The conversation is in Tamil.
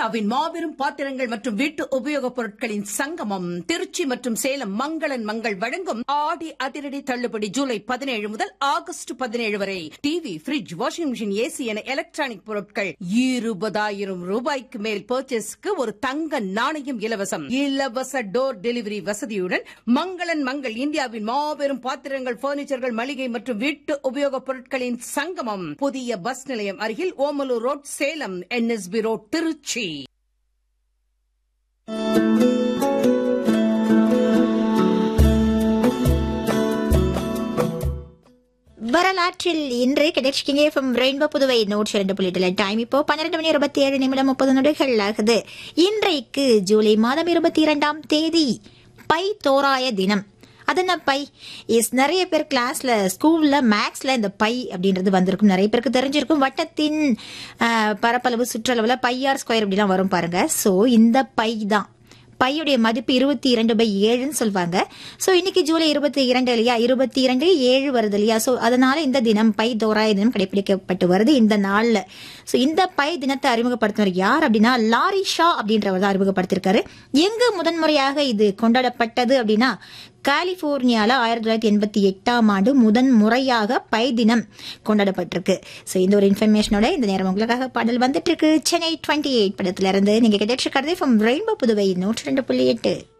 இந்தியாவின் மாபெரும் பாத்திரங்கள் மற்றும் வீட்டு உபயோகப் பொருட்களின் சங்கமம் திருச்சி மற்றும் சேலம் மங்களன் மங்கள் வழங்கும் ஆடி அதிரடி தள்ளுபடி ஜூலை பதினேழு முதல் ஆகஸ்ட் பதினேழு வரை TV fridge washing machine AC என எலக்ட்ரானிக் பொருட்கள் இருபதாயிரம் ரூபாய்க்கு மேல் பர்ச்சேஸ்க்கு ஒரு தங்க நாணயம் இலவசம் இலவச டோர் டெலிவரி வசதியுடன் மங்களன் மங்கள் இந்தியாவின் மாபெரும் பாத்திரங்கள் பர்னிச்சர்கள் மளிகை மற்றும் வீட்டு உபயோகப் பொருட்களின் சங்கமம் புதிய பஸ் நிலையம் அருகில் Omalur road Salem NSB road Trichy வரலாற்றில் இன்று கிடைச்சிக்கிங்க எஃப்எம் ரெயின்போ புதுவை நூற்றி இரண்டு புள்ளி டைம் இப்போ பன்னிரண்டு மணி இருபத்தி ஏழு நிமிடம் முப்பது நொடிகள் ஆகுது இன்றைக்கு ஜூலை மாதம் இருபத்தி இரண்டாம் தேதி பை தோராய தினம் அது என்ன பை இஸ் நிறைய பேர் கிளாஸ்ல ஸ்கூல்ல மேக்ஸ்ல இந்த பை அப்படின்றது வந்திருக்கும் நிறைய பேருக்கு தெரிஞ்சிருக்கும் வட்டத்தின் ஆஹ், பரப்பளவு சுற்றளவுல பையார் ஸ்கொயர் அப்படிலாம் வரும் பாருங்க சோ இந்த பை தான் பையுடைய மதிப்பு இருபத்தி இரண்டு பை ஏழுன்னு சொல்லுவாங்க சோ இன்னைக்கு ஜூலை இருபத்தி இரண்டு இல்லையா இருபத்தி இரண்டு ஏழு வருது இல்லையா சோ அதனால இந்த தினம் பை தோராய தினம் கடைபிடிக்கப்பட்டு வருது இந்த நாள்ல சோ இந்த பை தினத்தை அறிமுகப்படுத்தினர் யார் அப்படின்னா லாரி ஷா அப்படின்றவர் தான் அறிமுகப்படுத்திருக்காரு எங்கு முதன்முறையாக இது கொண்டாடப்பட்டது அப்படின்னா கலிபோர்னியால ஆயிரத்தி தொள்ளாயிரத்தி எண்பத்தி எட்டாம் ஆண்டு முதன் முறையாக பை தினம் கொண்டாடப்பட்டிருக்கு சோ இந்த ஒரு இன்ஃபர்மேஷனோட இந்த நேரம் உங்களுக்காக பாடல் வந்துட்டு இருக்கு சென்னை டுவெண்ட்டி எயிட் படத்துல இருந்து நீங்க கேட்டு இருக்கிறது ஃப்ரம் ரெயின்போ புதுவை நூற்றி ரெண்டு புள்ளி எட்டு